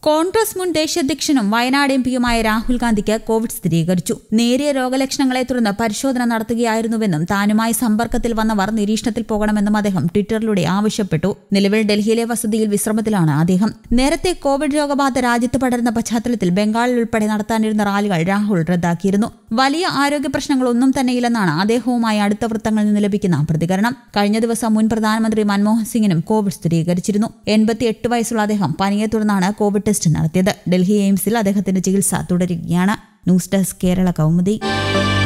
കോൺഗ്രസ് മുൻ ദേശീയ അധ്യക്ഷനും വയനാട് എം പിയുമായ രാഹുൽ ഗാന്ധിക്ക് കോവിഡ് സ്ഥിരീകരിച്ചു നേരിയ രോഗലക്ഷണങ്ങളെ തുടർന്ന് പരിശോധന നടത്തുകയായിരുന്നുവെന്നും താനുമായി സമ്പർക്കത്തിൽ വന്നവർ നിരീക്ഷണത്തിൽ പോകണമെന്നും അദ്ദേഹം ട്വിറ്ററിലൂടെ ആവശ്യപ്പെട്ടു നിലവിൽ ഡൽഹിയിലെ വസതിയിൽ വിശ്രമത്തിലാണ് അദ്ദേഹം നേരത്തെ കോവിഡ് രോഗബാധ രാജ്യത്ത് പടരുന്ന പശ്ചാത്തലത്തിൽ ബംഗാളിൽ ഉൾപ്പെടെ നടത്താനിരുന്ന റാലികൾ രാഹുൽ റദ്ദാക്കിയിരുന്നു വലിയ ആരോഗ്യ പ്രശ്നങ്ങളൊന്നും തന്നെയില്ലെന്നാണ് അദ്ദേഹവുമായി അടുത്ത വൃത്തങ്ങളിൽ നിന്ന് ലഭിക്കുന്ന പ്രതികരണം കഴിഞ്ഞ ദിവസം മുൻ പ്രധാനമന്ത്രി മൻമോഹൻ സിംഗിനും കോവിഡ് സ്ഥിരീകരിച്ചിരുന്നു എൺപത്തിയെട്ട് വയസ്സുള്ള അദ്ദേഹം പനിയെ തുടർന്നാണ് കോവിഡ് ടെസ്റ്റ് നടത്തിയത് ഡൽഹി എയിംസിൽ അദ്ദേഹത്തിന്റെ ചികിത്സ തുടരുകയാണ് ന്യൂസ് ഡെസ്ക് കേരള കൗമുദി